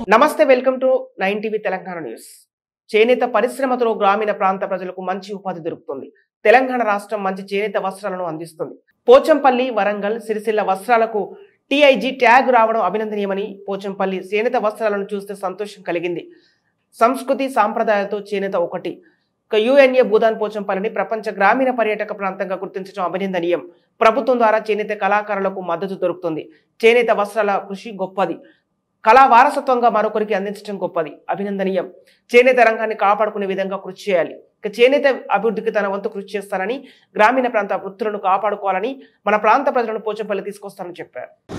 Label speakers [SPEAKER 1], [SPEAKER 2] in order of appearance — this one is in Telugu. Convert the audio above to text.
[SPEAKER 1] నమస్తే welcome to nine TV Telangana news చేనేత పరిశ్రమతో గ్రామీణ ప్రాంత ప్రజలకు మంచి ఉపాధి దొరుకుతుంది తెలంగాణ రాష్ట్రం మంచి చేనేత వస్త్రాలను అందిస్తుంది పోచంపల్లి వరంగల్ సిరిసిల్ల వస్త్రాలకు టీఐజీ ట్యాగ్ రావడం అభినందనీయమని పోచంపల్లి చేనేత వస్త్రాలను చూస్తే సంతోషం కలిగింది సంస్కృతి సాంప్రదాయాలతో చేనేత ఒకటి ఇక యుఎన్ఏ భూదాన్ పోచంపల్లిని ప్రపంచ గ్రామీణ పర్యాటక ప్రాంతంగా గుర్తించడం అభినందనీయం ప్రభుత్వం ద్వారా చేనేత కళాకారులకు మద్దతు దొరుకుతుంది చేనేత వస్త్రాల కృషి గొప్పది కళా వారసత్వంగా మరొకరికి అందించడం గొప్పది అభినందనీయం చేనేత రంగాన్ని కాపాడుకునే విధంగా కృషి చేయాలి ఇక చేనేత అభివృద్ధికి తన వంతు కృషి చేస్తానని గ్రామీణ ప్రాంత వృత్తులను కాపాడుకోవాలని మన ప్రాంత ప్రజలను పోచంపల్లి తీసుకొస్తానని చెప్పారు